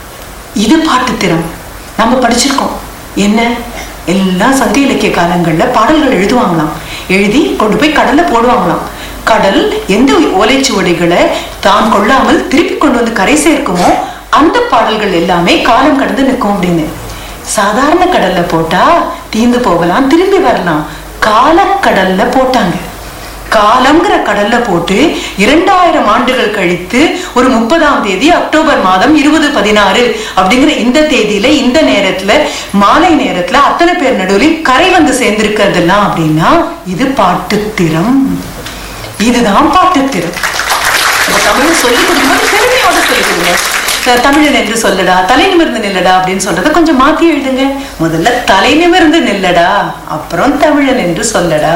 இது பாட்டுத்திறம் நம்ம படிச்சிருக்கோம் என்ன எல்லாம் சங்க இலக்கிய காலங்கள்ல பாடல்கள் எழுதுவாங்களாம் எழுதி கொண்டு போய் கடல்ல போடுவாங்களாம் கடல் எந்த ஓலைச்சுவடிகளை தான் கொள்ளாமல் திருப்பி கொண்டு வந்து கரை சேர்க்குமோ அந்த பாடல்கள் எல்லாமே காலம் கடந்து நிற்கும் அப்படின்னு சாதாரண கடல்ல போட்டா தீந்து போகலாம் திரும்பி வரலாம் காலக்கடல்ல போட்டாங்க காலம்ங்கிற கடல்ல போட்டு இரண்டாயிரம் ஆண்டுகள் கழித்து ஒரு முப்பதாம் தேதி அக்டோபர் மாதம் இருபது பதினாறு அப்படிங்கிற இந்த தேதியில இந்த நேரத்துல மாலை நேரத்துல அத்தனை பேர் நடுவில் கரை வந்து சேர்ந்திருக்கிறதெல்லாம் அப்படின்னா இது பாட்டுத்திறம் இதுதான் பாட்டுத்திறம் தமிழ் சொல்லிக் கொடுக்கும்போது பெருமையோட சொல்லிக் கொடுங்க தமிழன் என்று சொல்லடா தலை நிமிர்ந்து நில்லடா அப்படின்னு சொல்றத கொஞ்சம் மாத்தி எழுதுங்க முதல்ல தலை நிமிர்ந்து நில்லடா அப்புறம் தமிழன் என்று சொல்லடா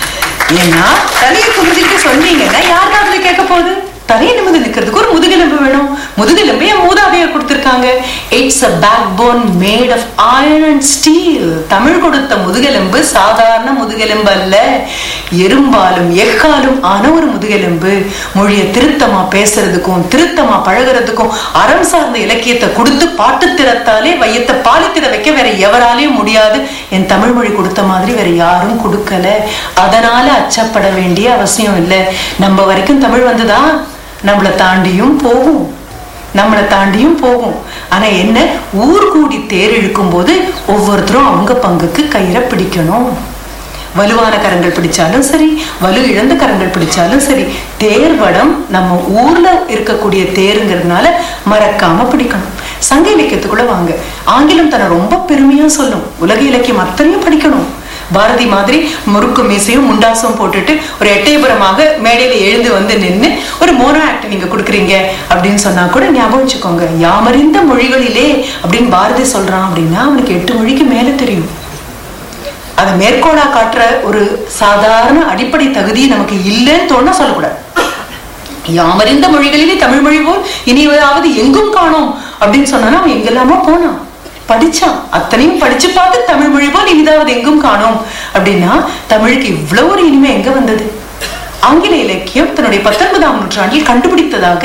ஏன்னா தலையை குமிஞ்சிட்டு சொன்னீங்கன்னா யார் காதுல கேட்க போகுது தலையை நிமிர்ந்து நிக்கிறதுக்கு ஒரு முதுகெலும்பு வேணும் முதுகெலும்பு என் மூதாதையர் கொடுத்திருக்காங்க it's a backbone made of iron and steel Tamil கொடுத்த முதுகெலும்பு சாதாரண முதுகெலும்பு அல்ல எறும்பாலும் எக்காலும் ஆன ஒரு முதுகெலும்பு மொழியை திருத்தமா பேசுறதுக்கும் திருத்தமா பழகிறதுக்கும் அறம் சார்ந்த இலக்கியத்தை கொடுத்து பாட்டு திறத்தாலே வையத்தை பாலித்திர வைக்க வேற எவராலையும் முடியாது என் தமிழ் மொழி கொடுத்த மாதிரி வேற யாரும் கொடுக்கல அதனால அச்சப்பட வேண்டிய அவசியம் இல்லை நம்ம வரைக்கும் தமிழ் வந்துதா நம்மளை தாண்டியும் போகும் நம்மளை தாண்டியும் போகும் ஆனா என்ன ஊர் கூடி தேர் இழுக்கும் போது ஒவ்வொருத்தரும் அவங்க பங்குக்கு கயிறை பிடிக்கணும் வலுவான கரங்கள் பிடிச்சாலும் சரி வலு இழந்த கரங்கள் பிடிச்சாலும் சரி தேர் வடம் நம்ம ஊர்ல இருக்கக்கூடிய தேருங்கிறதுனால மறக்காம பிடிக்கணும் சங்க இலக்கியத்துக்குள்ள வாங்க ஆங்கிலம் தன்னை ரொம்ப பெருமையா சொல்லும் உலக இலக்கியம் அத்தனையும் படிக்கணும் பாரதி மாதிரி முறுக்கு மீசையும் முண்டாசும் போட்டுட்டு ஒரு எட்டயபுரமாக மேடையில எழுந்து வந்து நின்று ஒரு மோனோ ஆக்ட் நீங்க கொடுக்குறீங்க அப்படின்னு சொன்னா கூட ஞாபகம் வச்சுக்கோங்க யாமறிந்த மொழிகளிலே அப்படின்னு பாரதி சொல்றான் அப்படின்னா அவனுக்கு எட்டு மொழிக்கு மேல தெரியும் அதை மேற்கோளா காட்டுற ஒரு சாதாரண அடிப்படை தகுதி நமக்கு இல்லைன்னு தோண சொல்லக்கூடாது யாமறிந்த மொழிகளிலே தமிழ் மொழி போல் இனியாவது எங்கும் காணோம் அப்படின்னு சொன்னா அவன் எங்கெல்லாமோ போனான் படிச்சான் அத்தனையும் படிச்சு பார்த்து தமிழ் மொழி போல் இனிதாவது எங்கும் காணோம் அப்படின்னா தமிழுக்கு இவ்வளவு ஒரு இனிமை எங்க வந்தது ஆங்கில இலக்கியம் தன்னுடைய பத்தொன்பதாம் நூற்றாண்டில் கண்டுபிடித்ததாக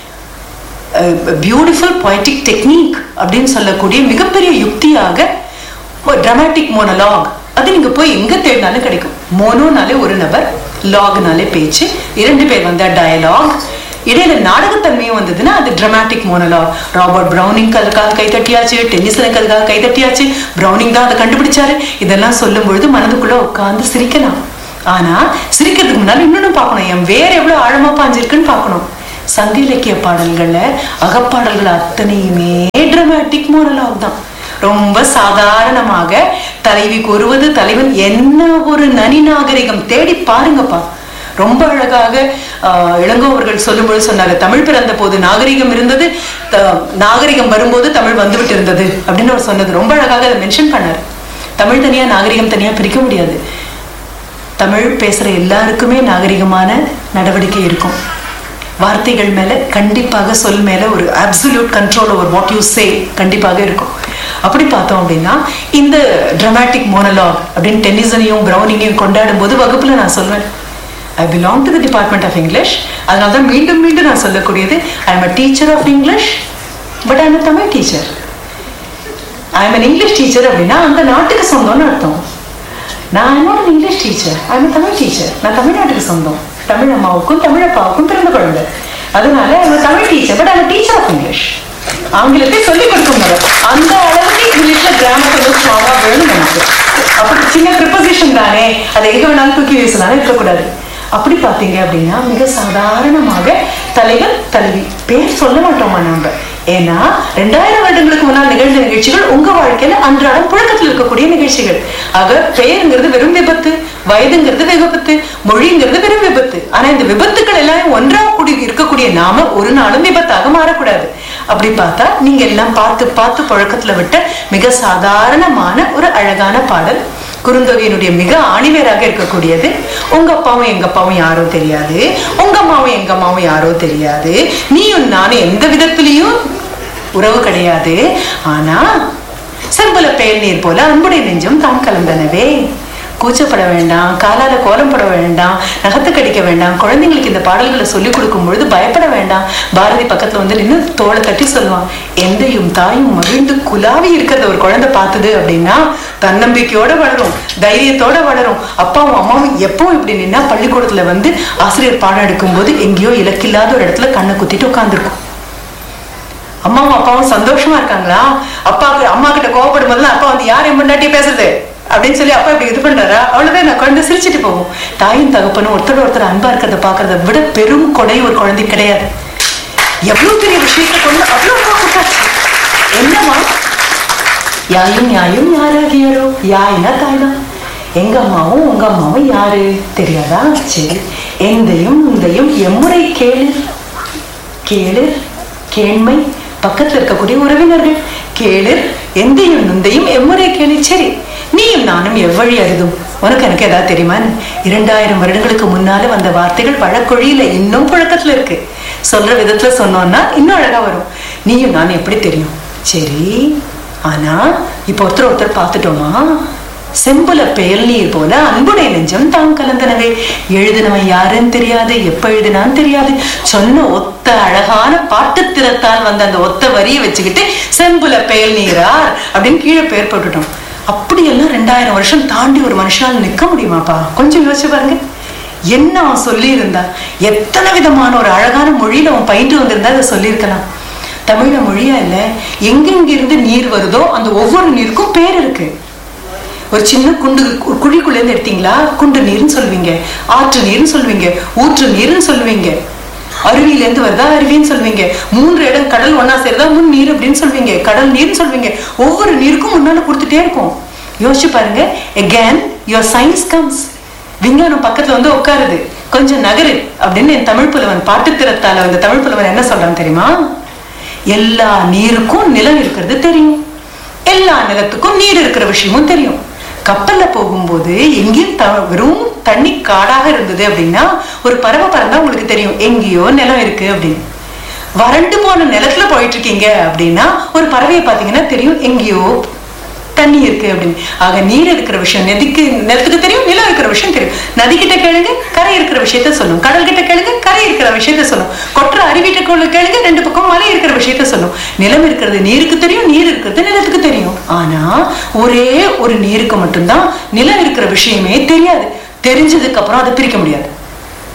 பியூட்டிஃபுல் பொய்டிக் டெக்னிக் அப்படின்னு சொல்லக்கூடிய மிகப்பெரிய யுக்தியாக டிராமாட்டிக் மோனலாக் அது நீங்க போய் எங்க தேடினாலும் கிடைக்கும் மோனோனாலே ஒரு நபர் லாக்னாலே பேச்சு இரண்டு பேர் வந்தா டயலாக் இடையில நாடகத்தன்மையும் வந்ததுன்னா அது டிராமாட்டிக் மோனலாக் ராபர்ட் பிரவுனிங் அதுக்காக கைத்தட்டியாச்சு டென்னிசனுக்கு அதுக்காக கைத்தட்டியாச்சு பிரவுனிங் தான் அதை கண்டுபிடிச்சாரு இதெல்லாம் சொல்லும் பொழுது மனதுக்குள்ள உட்கார்ந்து சிரிக்கலாம் ஆனா சிரிக்கிறதுக்கு முன்னாடி இன்னொன்னு பார்க்கணும் என் வேற எவ்வளவு ஆழமா பாஞ்சிருக்குன்னு பார்க்கணும் சங்க இலக்கிய பாடல்கள்ல அகப்பாடல்கள் அத்தனையுமே டிராமாட்டிக் மோனலாக் தான் ரொம்ப சாதாரணமாக தலைவி கூறுவது தலைவன் என்ன ஒரு நனி நாகரிகம் தேடி பாருங்கப்பா ரொம்ப அழகாக ஆஹ், இளங்கோ அவர்கள் சொல்லும்போது சொன்னாங்க தமிழ் பிறந்த போது நாகரிகம் இருந்தது த- நாகரிகம் வரும்போது தமிழ் வந்துவிட்டு இருந்தது அப்படின்னு அவர் சொன்னது ரொம்ப அழகாக அதை மென்ஷன் பண்ணார் தமிழ் தனியா நாகரிகம் தனியா பிரிக்க முடியாது தமிழ் பேசுற எல்லாருக்குமே நாகரிகமான நடவடிக்கை இருக்கும் வார்த்தைகள் மேல கண்டிப்பாக சொல் மேல ஒரு absolute control over what you say கண்டிப்பாக இருக்கும் அப்படி பார்த்தோம் அப்படின்னா இந்த டிராமாட்டிக் மோனலாக் அப்படின்னு டென்னிசனையும் பிரவுனிங்கையும் கொண்டாடும் போது வகுப்புல நான் சொல்வேன் I belong to the department of English அதனால தான் மீண்டும் மீண்டும் நான் சொல்லக்கூடியது I am a teacher of English but I am a Tamil teacher I am an English teacher அப்படின்னா அந்த நாட்டுக்கு சொந்தம்னு அர்த்தம் நான் என்னோட English teacher I am Tamil teacher நான் தமிழ்நாட்டுக்கு சொந்தம் தமிழ் அம்மாவுக்கும் தமிழ் அப்பாவுக்கும் பிறந்த குழந்தை அதனால I'm a Tamil teacher but I'm teacher of English ஆங்கிலத்தை சொல்லிக் கொடுக்கும் முறை அந்த அளவுக்கு இங்கிலீஷ்ல கிராமர் கொஞ்சம் ஸ்ட்ராங்கா வேணும் நமக்கு அப்படி சின்ன ப்ரிப்போசிஷன் தானே அதை எங்க வேணாலும் தூக்கி வீசலாம் இருக்கக்கூடாது அப்படி பார்த்தீங்க அப்படின்னா மிக சாதாரணமாக தலைவர் தலைவி பேர் சொல்ல மாட்டோமா நாம ஏன்னா ரெண்டாயிரம் வருடங்களுக்கு முன்னால் நிகழ்ந்த நிகழ்ச்சிகள் உங்க வாழ்க்கையில அன்றாடம் புழக்கத்தில் இருக்கக்கூடிய நிகழ்ச்சிகள் ஆக பெயருங்கிறது வெறும் விபத்து வயதுங்கிறது விபத்து மொழிங்கிறது வெறும் விபத்து ஆனா இந்த விபத்துக்கள் எல்லாம் ஒன்றா கூடி இருக்கக்கூடிய நாம ஒரு நாளும் விபத்தாக மாறக்கூடாது அப்படி பார்த்தா நீங்க எல்லாம் பார்த்து பார்த்து புழக்கத்துல விட்ட மிக சாதாரணமான ஒரு அழகான பாடல் குறுந்தொகையினுடைய மிக ஆணிவேராக இருக்கக்கூடியது உங்க அப்பாவும் எங்க அப்பாவும் யாரோ தெரியாது உங்க அம்மாவும் எங்க அம்மாவும் யாரோ தெரியாது நீயும் நானும் எந்த விதத்திலையும் உறவு கிடையாது ஆனா செம்புல பேல் நீர் போல அன்புடைய நெஞ்சம் தான் கலந்தனவே கூச்சப்பட வேண்டாம் காலால கோலம் போட வேண்டாம் நகத்து கடிக்க வேண்டாம் குழந்தைங்களுக்கு இந்த பாடல்களை சொல்லிக் கொடுக்கும் பொழுது பயப்பட வேண்டாம் பாரதி பக்கத்துல வந்து நின்று தோளை தட்டி சொல்லுவான் எந்தையும் தாயும் மகிழ்ந்து குலாவி இருக்கிறத ஒரு குழந்தை பார்த்தது அப்படின்னா தன்னம்பிக்கையோட வளரும் தைரியத்தோட வளரும் அப்பாவும் அம்மாவும் எப்பவும் இப்படி நின்னா பள்ளிக்கூடத்துல வந்து ஆசிரியர் பாடம் எடுக்கும்போது எங்கேயோ இலக்கில்லாத ஒரு இடத்துல கண்ணை குத்திட்டு உட்காந்துருக்கும் அம்மாவும் அப்பாவும் சந்தோஷமா இருக்காங்களா அப்பாவுக்கு அம்மா கிட்ட கோவப்படும் போதுலாம் அப்பா வந்து யார் என் முன்னாடி பேசுறது அப்படின்னு சொல்லி அப்பா இப்படி இது பண்றாரா அவ்வளவுதான் நான் குழந்தை சிரிச்சிட்டு போகும் தாயும் தகப்பனும் ஒருத்தர் ஒருத்தர் அன்பா இருக்கிறத பாக்குறத விட பெரும் கொடை ஒரு குழந்தை கிடையாது எவ்வளவு பெரிய விஷயத்தை கொண்டு அவ்வளவு அன்பா கொடுத்தாச்சு. என்னமா யாயும் நியாயும் யாராகியாரோ யாயினா தாய்தான் எங்க அம்மாவும் உங்க அம்மாவும் யாரு தெரியாதா சரி எந்தையும் உந்தையும் எம்முறை கேளு கேளு கேண்மை பக்கத்துல இருக்கக்கூடிய உறவினர்கள் கேளு எந்தையும் நுந்தையும் எம்முறை கேளு சரி நீயும் நானும் எவ்வழி அருதும் உனக்கு எனக்கு ஏதாவது தெரியுமா இரண்டாயிரம் வருடங்களுக்கு முன்னால வந்த வார்த்தைகள் வழக்கொழியில இன்னும் புழக்கத்துல இருக்கு சொல்ற விதத்துல சொன்னோம்னா இன்னும் அழகா வரும் நீயும் நானும் எப்படி தெரியும் சரி ஆனா இப்ப ஒருத்தர் ஒருத்தர் பார்த்துட்டோமா செம்புல பெயல் நீர் போல அன்புடைய நெஞ்சம் தான் கலந்தனவே எழுதினவன் யாருன்னு தெரியாது எப்ப எழுதினான்னு தெரியாது சொன்ன ஒத்த அழகான பாட்டுத்திறத்தால் வந்த அந்த ஒத்த வரியை வச்சுக்கிட்டு செம்புல பெயல் நீரார் அப்படின்னு கீழே பெயர் போட்டுட்டோம் அப்படியெல்லாம் ரெண்டாயிரம் வருஷம் தாண்டி ஒரு மனுஷனால் நிக்க முடியுமாப்பா கொஞ்சம் யோசிச்சு பாருங்க என்ன அவன் சொல்லி இருந்தா எத்தனை விதமான ஒரு அழகான மொழியில அவன் பயின்று வந்திருந்தா அதை சொல்லியிருக்கலாம் தமிழ்ல மொழியா இல்ல எங்கெங்கிருந்து நீர் வருதோ அந்த ஒவ்வொரு நீருக்கும் பேர் இருக்கு ஒரு சின்ன குண்டு கு- குழிக்குள்ள இருந்து எடுத்தீங்களா குண்டு நீர்னு சொல்லுவீங்க ஆற்று நீர்னு சொல்லுவீங்க ஊற்று நீர்னு சொல்லுவீங்க அருவியில இருந்து வருதா அருவின்னு சொல்லுவீங்க மூன்று இடம் கடல் ஒண்ணா சேருதா முன் நீர் அப்படின்னு சொல்லுவீங்க கடல் நீர்னு சொல்லுவீங்க ஒவ்வொரு நீருக்கும் முன்னால கொடுத்துட்டே இருக்கும் யோசிச்சு பாருங்க again your science comes விஞ்ஞானம் பக்கத்துல வந்து உட்காருது கொஞ்சம் நகரு அப்படின்னு என் தமிழ் புலவன் பாட்டுத்திறத்தால வந்து தமிழ் புலவன் என்ன சொல்றான் தெரியுமா எல்லா நீருக்கும் நிலம் இருக்கிறது தெரியும் எல்லா நிலத்துக்கும் நீர் இருக்கிற விஷயமும் தெரியும் கப்பல்ல போகும்போது எங்கேயும் த- வெறும் தண்ணி காடாக இருந்தது அப்படின்னா ஒரு பறவை பறந்தா உங்களுக்கு தெரியும் எங்கேயோ நிலம் இருக்கு அப்படின்னு வறண்டு போன நிலத்துல போயிட்டு இருக்கீங்க அப்படின்னா ஒரு பறவையை பார்த்தீங்கன்னா தெரியும் எங்கேயோ தண்ணி இருக்கு அப்படின்னு ஆக நீர் இருக்கிற விஷயம் நதிக்கு நிலத்துக்கு தெரியும் நிலம் இருக்கிற விஷயம் தெரியும் நதி கிட்ட கேளுங்க கரை இருக்கிற விஷயத்த சொல்லும் கடல் கிட்ட கேளுங்க கரை இருக்கிற விஷயத்த சொல்லும் கொற்ற அருவிட்ட கொள்ள கேளுங்க ரெண்டு பக்கம் மலை இருக்கிற விஷயத்த சொல்லும் நிலம் இருக்கிறது நீருக்கு தெரியும் நீர் இருக்கிறது நிலத்துக்கு தெரியும் ஆனா ஒரே ஒரு நீருக்கு மட்டும்தான் நிலம் இருக்கிற விஷயமே தெரியாது தெரிஞ்சதுக்கு அப்புறம் அதை பிரிக்க முடியாது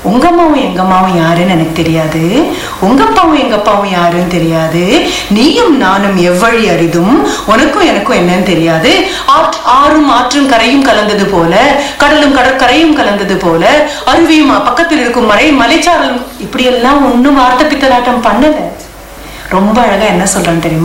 உங்க அம்மாவும் எங்க அம்மாவும் யாருன்னு எனக்கு தெரியாது உங்க அப்பாவும் எங்க அப்பாவும் யாருன்னு தெரியாது நீயும் நானும் எவ்வழி அரிதும் உனக்கும் எனக்கும் என்னன்னு தெரியாது ஆற்- ஆறும் ஆற்றும் கரையும் கலந்தது போல கடலும் கடற்கரையும் கலந்தது போல அருவியும் பக்கத்தில் இருக்கும் மலை மலைச்சாரலும் இப்படி எல்லாம் ஒண்ணும் வார்த்தை பித்தலாட்டம் பண்ணல ரொம்ப அழகா என்ன சொல்றேன்னு தெரியுமா